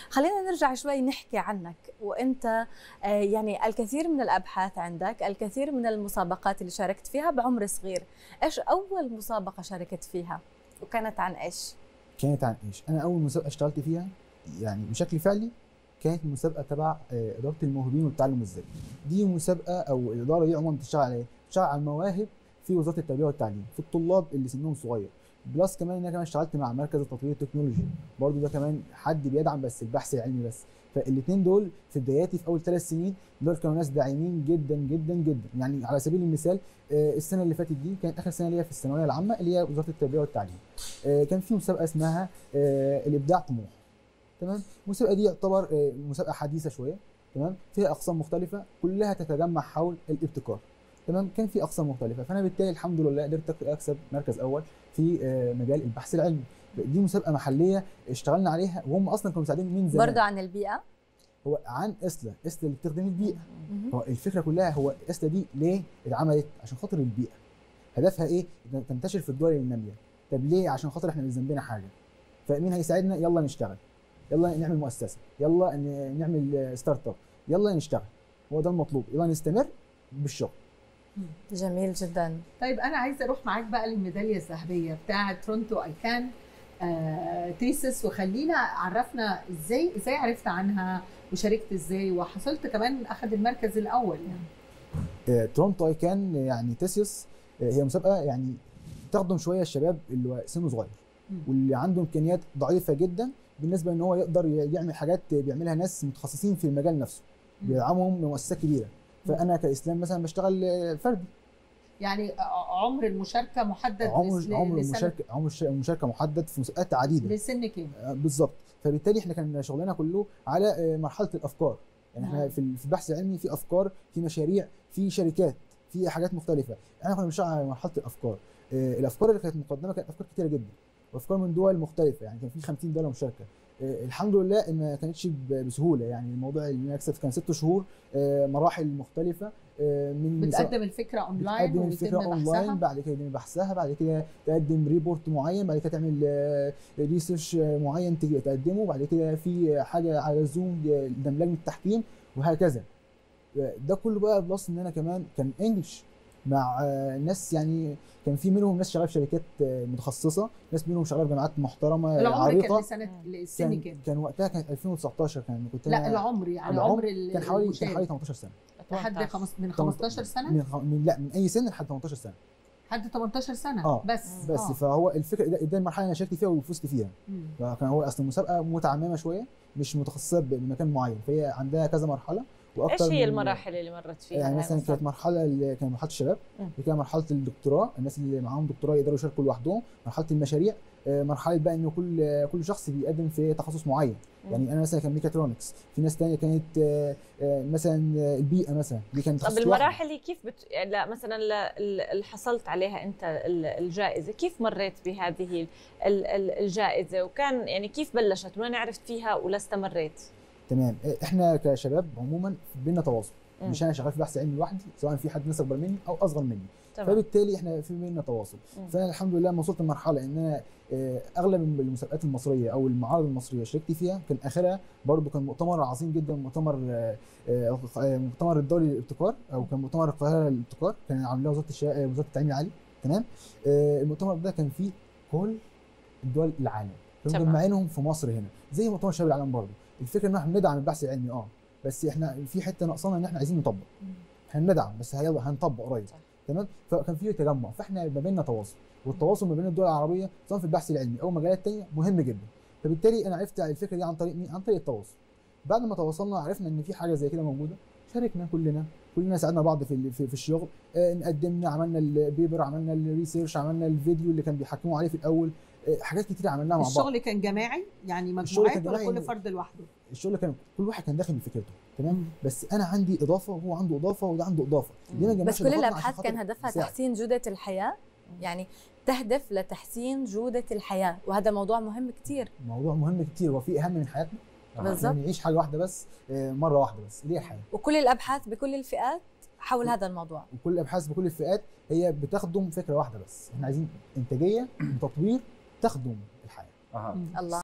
خلينا نرجع شوي نحكي عنك وانت آه، يعني الكثير من الابحاث عندك الكثير من المسابقات اللي شاركت فيها بعمر صغير ايش اول مسابقه شاركت فيها وكانت عن ايش كانت عن ايش؟ انا اول مسابقه اشتغلت فيها يعني بشكل فعلي كانت مسابقه تبع آه، اداره الموهوبين والتعلم الذاتي. دي مسابقه او الاداره دي عموما بتشتغل على ايه؟ بتشتغل على المواهب في وزاره التربيه والتعليم في الطلاب اللي سنهم صغير. بلس كمان ان انا كمان اشتغلت مع مركز التطوير التكنولوجي برضو ده كمان حد بيدعم بس البحث العلمي بس فالاثنين دول في بداياتي في اول ثلاث سنين دول كانوا ناس داعمين جدا جدا جدا يعني على سبيل المثال آه، السنه اللي فاتت دي كانت اخر سنه ليا في الثانويه العامه اللي هي وزاره التربيه والتعليم آه، كان في مسابقه اسمها آه، الابداع طموح تمام المسابقه دي يعتبر آه، مسابقه حديثه شويه تمام فيها اقسام مختلفه كلها تتجمع حول الابتكار تمام كان في اقسام مختلفه فانا بالتالي الحمد لله قدرت اكسب مركز اول في آه، مجال البحث العلمي دي مسابقه محليه اشتغلنا عليها وهم اصلا كانوا مساعدين من زمان برضه عن البيئه هو عن اسلا اسلا اللي بتخدم البيئه هو الفكره كلها هو اسلا دي ليه اتعملت عشان خاطر البيئه هدفها ايه إنها تنتشر في الدول الناميه طب ليه عشان خاطر احنا مش ذنبنا حاجه فمين هيساعدنا يلا نشتغل يلا نعمل مؤسسه يلا ن- نعمل ستارت اب يلا نشتغل هو ده المطلوب يلا نستمر بالشغل جميل جدا طيب انا عايزه اروح معاك بقى للميداليه الذهبيه بتاعه تورونتو ايكان آه تيسس وخلينا عرفنا ازاي ازاي عرفت عنها وشاركت ازاي وحصلت كمان اخذ المركز الاول يعني آه، تورونتو اي كان يعني تيسيوس آه، هي مسابقه يعني تخدم شويه الشباب اللي هو سنه صغير مم. واللي عنده امكانيات ضعيفه جدا بالنسبه ان هو يقدر يعمل حاجات بيعملها ناس متخصصين في المجال نفسه مم. بيدعمهم لمؤسسات كبيره مم. فانا كاسلام مثلا بشتغل آه، فردي يعني ع- عمر المشاركه محدد عمر لس- عمر لسنة- المشاركه عمر الش- المشاركه محدد في مسابقات عديده لسن كام آه، بالظبط فبالتالي احنا كان شغلنا كله على آه، مرحله الافكار يعني احنا نعم. في ال- في البحث العلمي في افكار في مشاريع في شركات في حاجات مختلفه احنا كنا بنشتغل على مرحله الافكار آه، الافكار اللي كانت مقدمه كانت افكار كتيره جدا وافكار من دول مختلفه يعني كان في 50 دوله مشاركه آه، الحمد لله إن ما كانتش ب- بسهوله يعني الموضوع اللي انا كسبت كان ست شهور آه، مراحل مختلفه آه، من بتقدم الفكره اونلاين بتقدم الفكره ويتم اونلاين بحثها بعد كده يتم بحثها بعد كده تقدم ريبورت معين بعد كده تعمل ريسيرش معين تج- تقدمه بعد كده في حاجه على زوم قدام لجنه التحكيم وهكذا ده كله بقى بلس ان انا كمان كان انجلش مع آه، ناس يعني كان في منهم ناس شغاله في شركات آه، متخصصه ناس منهم شغاله في جامعات محترمه العمر كان عريقه لسنه السن كان كام كان وقتها كانت 2019 كان كنت لا أنا- العمر يعني العمر عمر ال- كان حوالي كان المشارك. حوالي 18 سنه لحد خمس من 15 سنه من, خ- من لا من اي سن لحد 18 سنه لحد 18 سنه اه بس بس آه. فهو الفكره ده, ده المرحله اللي انا شاركت فيها وفزت فيها مم. فكان هو اصل المسابقه متعممه شويه مش متخصصه ب- بمكان معين فهي عندها كذا مرحله واكتر ايش هي من- المراحل اللي مرت فيها يعني يا مثلا أستاذ؟ كانت مرحله اللي كانت مرحله الشباب مم. بعد كده مرحله الدكتوراه الناس اللي معاهم دكتوراه يقدروا يشاركوا لوحدهم مرحله المشاريع آه، مرحله بقى انه كل كل شخص بيقدم في تخصص معين مم. يعني انا مثلا كان ميكاترونكس في ناس تانية كانت آه، آه، مثلا آه، البيئه مثلا دي كانت طب تخصص لوحده. المراحل هي كيف بت... يعني لا مثلا ل- ال- اللي حصلت عليها انت ال- الجائزه كيف مريت بهذه ال- ال- الجائزه وكان يعني كيف بلشت وين عرفت فيها ولا استمريت تمام احنا كشباب عموما بينا تواصل مم. مش انا شغال في بحث علمي لوحدي سواء في حد ناس اكبر مني او اصغر مني تمام فبالتالي احنا في بينا تواصل مم. فانا الحمد لله لما وصلت لمرحله ان انا آه، اغلب المسابقات المصريه او المعارض المصريه شاركت فيها كان اخرها برضو كان مؤتمر عظيم جدا مؤتمر آه، آه، آه، مؤتمر الدولي للابتكار او كان مؤتمر القاهره للابتكار كان عاملاه وزاره الشا... آه، وزاره التعليم العالي تمام آه، المؤتمر ده كان فيه كل دول العالم كانوا تمام. مجمعينهم في مصر هنا زي مؤتمر شباب العالم برضو الفكره ان احنا بندعم البحث العلمي اه بس احنا في حته ناقصانا ان احنا عايزين نطبق احنا بندعم بس يلا هنطبق قريب صح. تمام فكان في تجمع فاحنا ما بيننا تواصل والتواصل ما بين الدول العربيه سواء في البحث العلمي او مجالات تانية مهم جدا فبالتالي انا عرفت الفكره دي عن طريق مين عن طريق التواصل بعد ما تواصلنا عرفنا ان في حاجه زي كده موجوده شاركنا كلنا كلنا ساعدنا بعض في ال- في, في الشغل آه، قدمنا عملنا البيبر عملنا الريسيرش عملنا الفيديو اللي كان بيحكموا عليه في الاول آه، حاجات كتير عملناها مع بعض الشغل كان جماعي يعني الشغل كان مجموعات ولا جماعي. كل فرد لوحده الشغل كان كل واحد كان داخل بفكرته تمام بس انا عندي اضافه وهو عنده اضافه وده عنده اضافه ليه ما نجمعش بس كل إضافاتنا عشان الابحاث خاطر كان هدفها نساعد؟ تحسين جوده الحياه يعني تهدف لتحسين جوده الحياه وهذا موضوع مهم كثير موضوع مهم كتير هو في اهم من حياتنا بالظبط. يعني نعيش حاجه واحده بس آه، مره واحده بس ليه الحياه وكل الابحاث بكل الفئات حول هذا الموضوع وكل الابحاث بكل الفئات هي بتخدم فكره واحده بس احنا عايزين انتاجيه وتطوير تخدم الحياه أها. الله